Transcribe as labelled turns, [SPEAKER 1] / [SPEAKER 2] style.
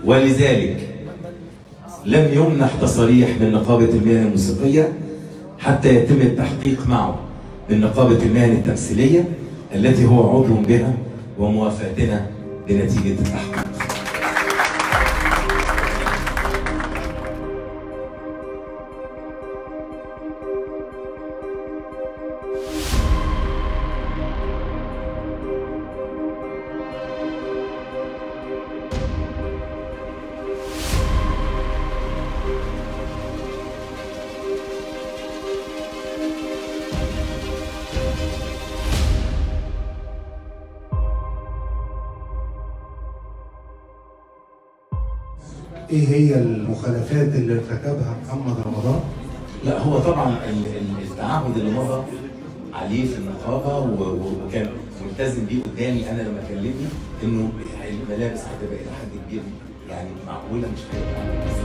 [SPEAKER 1] ولذلك لم يمنح تصاريح من نقابة المهن الموسيقية حتى يتم التحقيق معه من نقابة المهن التمثيلية التي هو عضو بها وموافقتنا بنتيجة التحقيق
[SPEAKER 2] ايه هي المخالفات اللي ارتكبها محمد رمضان
[SPEAKER 1] لا هو طبعا ال- ال- التعهد اللي مضى عليه في النقابه و- و- وكان ملتزم بيه قدامي انا لما كلمني انه الملابس هتبقى الى حد كبير يعني معقوله مش هيبقى